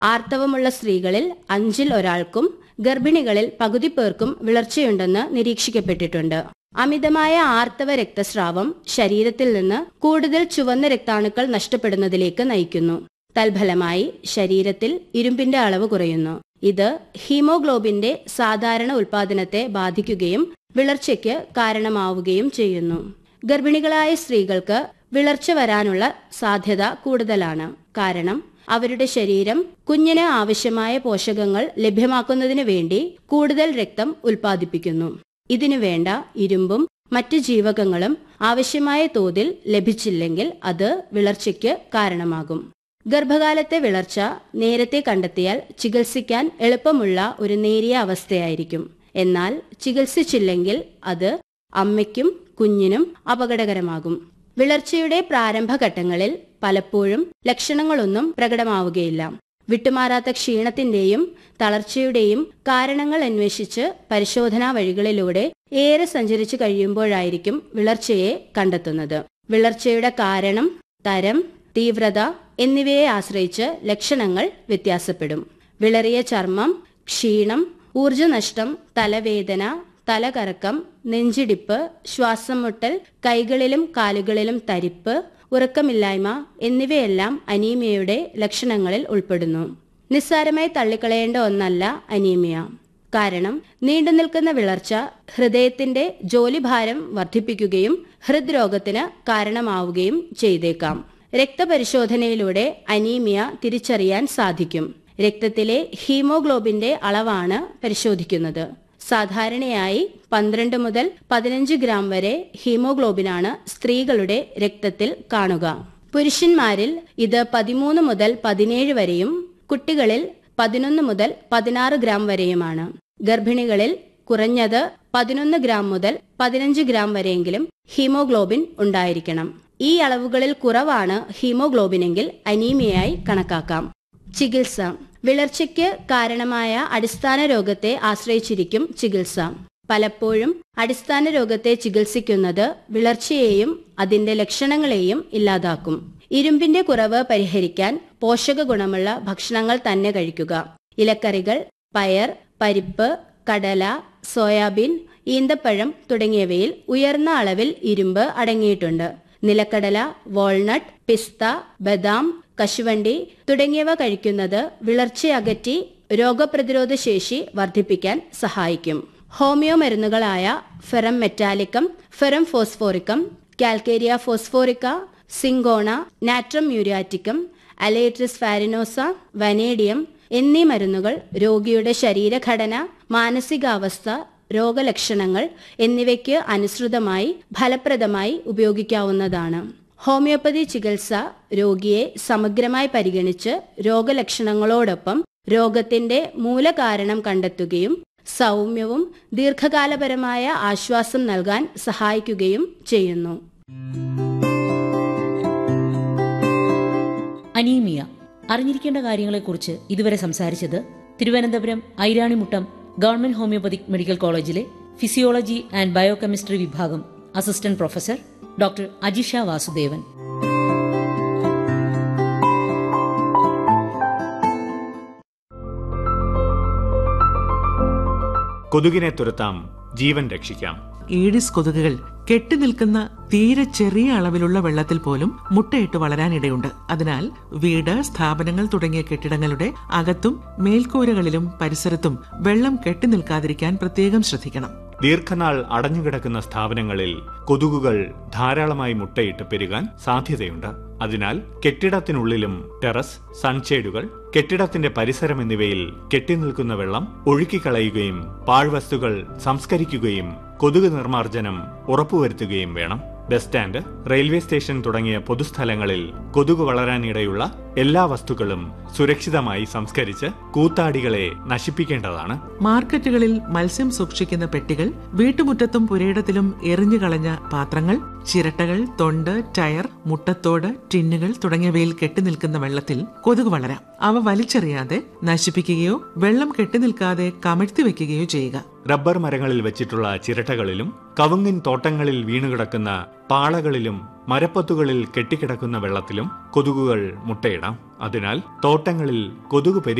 ആർത്തവമുള്ള സ്ത്രീകളിൽ അഞ്ചിൽ ഒരാൾക്കും ഗർഭിണികളിൽ പകുതി പേർക്കും വിളർച്ചയുണ്ടെന്ന് നിരീക്ഷിക്കപ്പെട്ടിട്ടുണ്ട് അമിതമായ ആർത്തവ രക്തസ്രാവം ശരീരത്തിൽ നിന്ന് കൂടുതൽ ചുവന്ന രക്താണുക്കൾ നഷ്ടപ്പെടുന്നതിലേക്ക് നയിക്കുന്നു തൽഫലമായി ശരീരത്തിൽ ഇരുമ്പിന്റെ അളവ് കുറയുന്നു ഇത് ഹീമോഗ്ലോബിന്റെ സാധാരണ ഉൽപാദനത്തെ ബാധിക്കുകയും വിളർച്ചയ്ക്ക് കാരണമാവുകയും ചെയ്യുന്നു ഗർഭിണികളായ സ്ത്രീകൾക്ക് വിളർച്ച വരാനുള്ള സാധ്യത കൂടുതലാണ് കാരണം അവരുടെ ശരീരം കുഞ്ഞിന് ആവശ്യമായ പോഷകങ്ങൾ ലഭ്യമാക്കുന്നതിന് വേണ്ടി കൂടുതൽ രക്തം ഉൽപ്പാദിപ്പിക്കുന്നു ഇതിനു വേണ്ട ഇരുമ്പും മറ്റു ജീവകങ്ങളും ആവശ്യമായ തോതിൽ ലഭിച്ചില്ലെങ്കിൽ അത് വിളർച്ചയ്ക്ക് കാരണമാകും ഗർഭകാലത്തെ വിളർച്ച നേരത്തെ കണ്ടെത്തിയാൽ ചികിത്സിക്കാൻ എളുപ്പമുള്ള ഒരു നേരിയ അവസ്ഥയായിരിക്കും എന്നാൽ ചികിത്സിച്ചില്ലെങ്കിൽ അത് അമ്മയ്ക്കും കുഞ്ഞിനും അപകടകരമാകും വിളർച്ചയുടെ പ്രാരംഭഘട്ടങ്ങളിൽ പലപ്പോഴും ലക്ഷണങ്ങളൊന്നും പ്രകടമാവുകയില്ല വിട്ടുമാറാത്ത ക്ഷീണത്തിന്റെയും തളർച്ചയുടെയും കാരണങ്ങൾ അന്വേഷിച്ച് പരിശോധനാ വഴികളിലൂടെ ഏറെ സഞ്ചരിച്ചു കഴിയുമ്പോഴായിരിക്കും വിളർച്ചയെ കണ്ടെത്തുന്നത് വിളർച്ചയുടെ കാരണം തരം തീവ്രത എന്നിവയെ ആശ്രയിച്ച് ലക്ഷണങ്ങൾ വ്യത്യാസപ്പെടും വിളറിയ ചർമ്മം ക്ഷീണം ഊർജനഷ്ടം തലവേദന തലകറക്കം നെഞ്ചിടിപ്പ് ശ്വാസം മുട്ടൽ കൈകളിലും കാലുകളിലും തരിപ്പ് ഉറക്കമില്ലായ്മ എന്നിവയെല്ലാം അനീമിയയുടെ ലക്ഷണങ്ങളിൽ ഉൾപ്പെടുന്നു നിസ്സാരമായി തള്ളിക്കളയേണ്ട ഒന്നല്ല അനീമിയ കാരണം നീണ്ടുനിൽക്കുന്ന വിളർച്ച ഹൃദയത്തിന്റെ ജോലിഭാരം വർദ്ധിപ്പിക്കുകയും ഹൃദ്രോഗത്തിന് കാരണമാവുകയും ചെയ്തേക്കാം രക്തപരിശോധനയിലൂടെ അനീമിയ തിരിച്ചറിയാൻ സാധിക്കും രക്തത്തിലെ ഹീമോഗ്ലോബിന്റെ അളവാണ് പരിശോധിക്കുന്നത് സാധാരണയായി പന്ത്രണ്ട് മുതൽ പതിനഞ്ച് ഗ്രാം വരെ ഹീമോഗ്ലോബിനാണ് സ്ത്രീകളുടെ രക്തത്തിൽ കാണുക പുരുഷന്മാരിൽ ഇത് പതിമൂന്ന് മുതൽ പതിനേഴ് വരെയും കുട്ടികളിൽ പതിനൊന്ന് മുതൽ പതിനാറ് ഗ്രാം വരെയുമാണ് ഗർഭിണികളിൽ കുറഞ്ഞത് പതിനൊന്ന് ഗ്രാം മുതൽ പതിനഞ്ച് ഗ്രാം വരെയെങ്കിലും ഹീമോഗ്ലോബിൻ ഉണ്ടായിരിക്കണം ഈ അളവുകളിൽ കുറവാണ് ഹീമോഗ്ലോബിനെങ്കിൽ അനീമിയായി കണക്കാക്കാം ചികിത്സ വിളർച്ചയ്ക്ക് കാരണമായ അടിസ്ഥാന രോഗത്തെ ആശ്രയിച്ചിരിക്കും ചികിത്സ പലപ്പോഴും അടിസ്ഥാന രോഗത്തെ ചികിത്സിക്കുന്നത് വിളർച്ചയെയും അതിന്റെ ലക്ഷണങ്ങളെയും ഇല്ലാതാക്കും ഇരുമ്പിന്റെ കുറവ് പരിഹരിക്കാൻ പോഷക ഗുണമുള്ള ഭക്ഷണങ്ങൾ തന്നെ കഴിക്കുക ഇലക്കറികൾ പയർ പരിപ്പ് കടല സോയാബീൻ ഈന്തപ്പഴം തുടങ്ങിയവയിൽ ഉയർന്ന അളവിൽ ഇരുമ്പ് അടങ്ങിയിട്ടുണ്ട് നിലക്കടല വാൾനട്ട് പിസ്ത ബദാം കശുവണ്ടി തുടങ്ങിയവ കഴിക്കുന്നത് വിളർച്ചയകറ്റി രോഗപ്രതിരോധ ശേഷി വർദ്ധിപ്പിക്കാൻ സഹായിക്കും ഹോമിയോ മരുന്നുകളായ ferrum metallicum ferrum phosphoricum calcarea phosphorica cinchona natrum muriaticum aletris farinosa vanadium എന്നീ മരുന്നുകൾ രോഗിയുടെ ശരീരഘടന മാനസികാവസ്ഥ രോഗലക്ഷണങ്ങൾ എന്നിവയ്ക്ക് അനുസൃതമായി ഫലപ്രദമായി ഉപയോഗിക്കാവുന്നതാണ് ഹോമിയോപ്പതി ചികിത്സ രോഗിയെ സമഗ്രമായി പരിഗണിച്ച് രോഗലക്ഷണങ്ങളോടൊപ്പം രോഗത്തിന്റെ മൂലകാരണം കണ്ടെത്തുകയും സൗമ്യവും ദീർഘകാലപരമായ ആശ്വാസം നൽകാൻ സഹായിക്കുകയും ചെയ്യുന്നു അനീമിയ അറിഞ്ഞിരിക്കേണ്ട കാര്യങ്ങളെക്കുറിച്ച് ഇതുവരെ സംസാരിച്ചത് Thiruvananthapuram Airanimuttam government homoeopathic medical കോളേജിലെ ഫിസിയോളജി ആൻഡ് ബയോകെമിസ്ട്രി വിഭാഗം assistant professor doctor Ajisha Vasudevan കൊതുകിനെ തുരത്താം ജീവൻ രക്ഷിക്കാം ഈഡിസ് കൊതുകുകൾ കെട്ടിനിൽക്കുന്ന തീരെ ചെറിയ അളവിലുള്ള വെള്ളത്തിൽ പോലും മുട്ടയിട്ട് വളരാനിടയുണ്ട് അതിനാൽ വീട് സ്ഥാപനങ്ങൾ തുടങ്ങിയ കെട്ടിടങ്ങളുടെ അകത്തും മേൽക്കൂരകളിലും പരിസരത്തും വെള്ളം കെട്ടിനിൽക്കാതിരിക്കാൻ പ്രത്യേകം ശ്രദ്ധിക്കണം ദീർഘനാൾ അടഞ്ഞുകിടക്കുന്ന സ്ഥാപനങ്ങളിൽ കൊതുകുകൾ ധാരാളമായി മുട്ടയിട്ട് പെരുകാൻ സാധ്യതയുണ്ട് അതിനാൽ കെട്ടിടത്തിനുള്ളിലും ടെറസ് സൺഷേഡുകൾ കെട്ടിടത്തിന്റെ പരിസരം എന്നിവയിൽ കെട്ടിനിൽക്കുന്ന വെള്ളം ഒഴുക്കിക്കളയുകയും പാഴ്വസ്തുക്കൾ സംസ്കരിക്കുകയും കൊതുക് നിർമ്മാർജ്ജനം ഉറപ്പുവരുത്തുകയും വേണം ബസ് സ്റ്റാൻഡ് റെയിൽവേ സ്റ്റേഷൻ തുടങ്ങിയ പൊതുസ്ഥലങ്ങളിൽ കൊതുക് വളരാനിടയുള്ള എല്ലാ വസ്തുക്കളും സുരക്ഷിതമായി സംസ്കരിച്ച് കൂത്താടികളെ നശിപ്പിക്കേണ്ടതാണ് മാർക്കറ്റുകളിൽ മത്സ്യം സൂക്ഷിക്കുന്ന പെട്ടികൾ വീട്ടുമുറ്റത്തും പുരയിടത്തിലും എറിഞ്ഞു കളഞ്ഞ പാത്രങ്ങൾ ചിരട്ടകൾ തൊണ്ട് ടയർ മുട്ടത്തോട് ടിന്നുകൾ തുടങ്ങിയവയിൽ കെട്ടിനിൽക്കുന്ന വെള്ളത്തിൽ കൊതുക് വളരാം അവ വലിച്ചെറിയാതെ നശിപ്പിക്കുകയോ വെള്ളം കെട്ടിനിൽക്കാതെ കമഴ്ത്തി വെക്കുകയോ ചെയ്യുക റബ്ബർ മരങ്ങളിൽ വെച്ചിട്ടുള്ള ചിരട്ടകളിലും കവുങ്ങിൻ തോട്ടങ്ങളിൽ വീണുകിടക്കുന്ന പാളകളിലും മരപ്പത്തുകളിൽ കെട്ടിക്കിടക്കുന്ന വെള്ളത്തിലും കൊതുകുകൾ മുട്ടയിടാം അതിനാൽ തോട്ടങ്ങളിൽ കൊതുക് പെരുകി